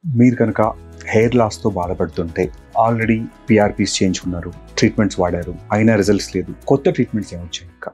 మీరు కనుక హెయిర్ లాస్తో బాధపడుతుంటే ఆల్రెడీ పిఆర్పీస్ చేయించుకున్నారు ట్రీట్మెంట్స్ వాడారు అయినా రిజల్ట్స్ లేదు కొత్త ట్రీట్మెంట్స్ ఏమొచ్చాయి ఇంకా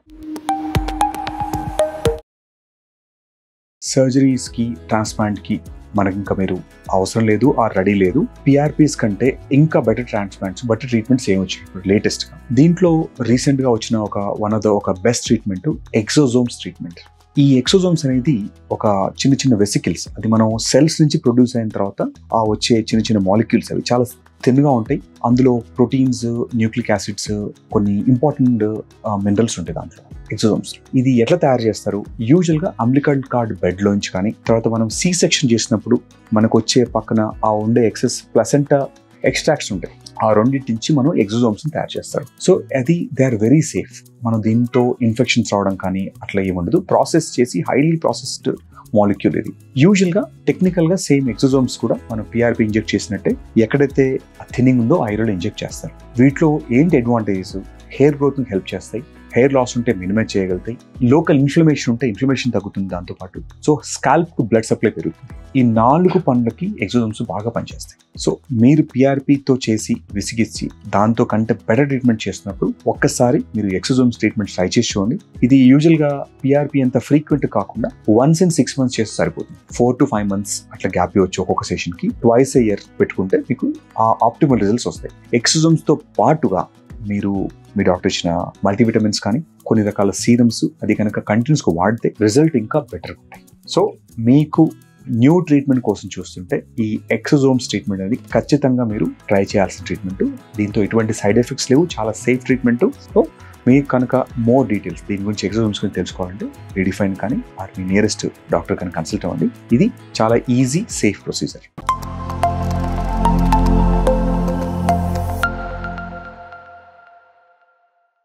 సర్జరీస్కి ట్రాన్స్ప్లాంట్కి మనకి ఇంకా మీరు అవసరం లేదు ఆ రెడీ లేదు పిఆర్పీస్ కంటే ఇంకా బెటర్ ట్రాన్స్ప్లాంట్స్ బెటర్ ట్రీట్మెంట్స్ ఏమి వచ్చాయి ఇప్పుడు లేటెస్ట్గా దీంట్లో రీసెంట్గా వచ్చిన ఒక వన్ ఆఫ్ ద ఒక బెస్ట్ ట్రీట్మెంట్ ఎక్సోజోమ్స్ ట్రీట్మెంట్ ఈ ఎక్సోజోమ్స్ అనేది ఒక చిన్న చిన్న వెసికిల్స్ అది మనం సెల్స్ నుంచి ప్రొడ్యూస్ అయిన తర్వాత ఆ వచ్చే చిన్న చిన్న మాలిక్యూల్స్ అవి చాలా థిన్గా ఉంటాయి అందులో ప్రోటీన్స్ న్యూక్లిక్ యాసిడ్స్ కొన్ని ఇంపార్టెంట్ మినరల్స్ ఉంటాయి దాంట్లో ఎక్సోజోమ్స్ ఇది ఎట్లా తయారు చేస్తారు యూజువల్గా అంబ్లికల్ కార్డ్ బెడ్లోంచి కానీ తర్వాత మనం సి సెక్షన్ చేసినప్పుడు మనకు వచ్చే పక్కన ఆ ఉండే ఎక్సెస్ ప్లసెంటా ఎక్స్ట్రాక్ట్స్ ఉంటాయి ఆ రెండింటి నుంచి మనం ఎక్సోజోమ్స్ తయారు చేస్తారు సో అది దే ఆర్ వెరీ సేఫ్ మనం దీంతో ఇన్ఫెక్షన్స్ రావడం కానీ అట్లా ఏముండదు ప్రాసెస్ చేసి హైలీ ప్రాసెస్డ్ మాలిక్యూల్ ఇది యూజువల్గా టెక్నికల్గా సేమ్ ఎక్సోజోమ్స్ కూడా మనం పిఆర్పి ఇంజెక్ట్ చేసినట్టే ఎక్కడైతే థిన్నింగ్ ఉందో ఆ ఏరియాలో ఇంజెక్ట్ చేస్తారు వీటిలో ఏంటి అడ్వాంటేజెస్ హెయిర్ గ్రోత్ని హెల్ప్ చేస్తాయి హెయిర్ లాస్ ఉంటే మినిమైజ్ చేయగలుగుతాయి లోకల్ ఇన్ఫ్లమేషన్ ఉంటే ఇన్ఫ్లమేషన్ తగ్గుతుంది దాంతోపాటు సో స్కాల్ప్ కు బ్లడ్ సప్లై పెరుగుతుంది ఈ నాలుగు పనులకి ఎక్సోజోమ్స్ బాగా పనిచేస్తాయి సో మీరు పిఆర్పితో చేసి విసిగిచ్చి దాంతో కంటే బెటర్ ట్రీట్మెంట్ చేస్తున్నప్పుడు ఒక్కసారి మీరు ఎక్సోజోమ్స్ ట్రీట్మెంట్ ట్రై చేసి చూడండి ఇది యూజువల్గా పిఆర్పి అంత ఫ్రీక్వెంట్ కాకుండా వన్స్ ఇన్ సిక్స్ మంత్స్ చేస్తే సరిపోతుంది ఫోర్ టు ఫైవ్ మంత్స్ అట్లా గ్యాప్ ఇవ్వచ్చు ఒక్కొక్క సెషన్కి ట్వైస్ ఏ ఇయర్ పెట్టుకుంటే మీకు ఆ ఆప్టిమల్ రిజల్ట్స్ వస్తాయి ఎక్సోజోమ్స్తో పాటుగా మీరు మీ డాక్టర్ ఇచ్చిన మల్టీవిటమిన్స్ కానీ కొన్ని రకాల సీరమ్స్ అది కనుక కంటిన్యూస్గా వాడితే రిజల్ట్ ఇంకా బెటర్ ఉంటాయి సో మీకు న్యూ ట్రీట్మెంట్ కోసం చూస్తుంటే ఈ ఎక్సోజోమ్స్ ట్రీట్మెంట్ అనేది ఖచ్చితంగా మీరు ట్రై చేయాల్సిన ట్రీట్మెంట్ దీంతో ఎటువంటి సైడ్ ఎఫెక్ట్స్ లేవు చాలా సేఫ్ ట్రీట్మెంట్ సో మీకు కనుక మోర్ డీటెయిల్స్ దీని గురించి ఎక్సోజోమ్స్ గురించి తెలుసుకోవాలంటే రీడిఫైన్ కానీ ఆర్ మీ నియరెస్ట్ డాక్టర్ కానీ కన్సల్ట్ అవ్వండి ఇది చాలా ఈజీ సేఫ్ ప్రొసీజర్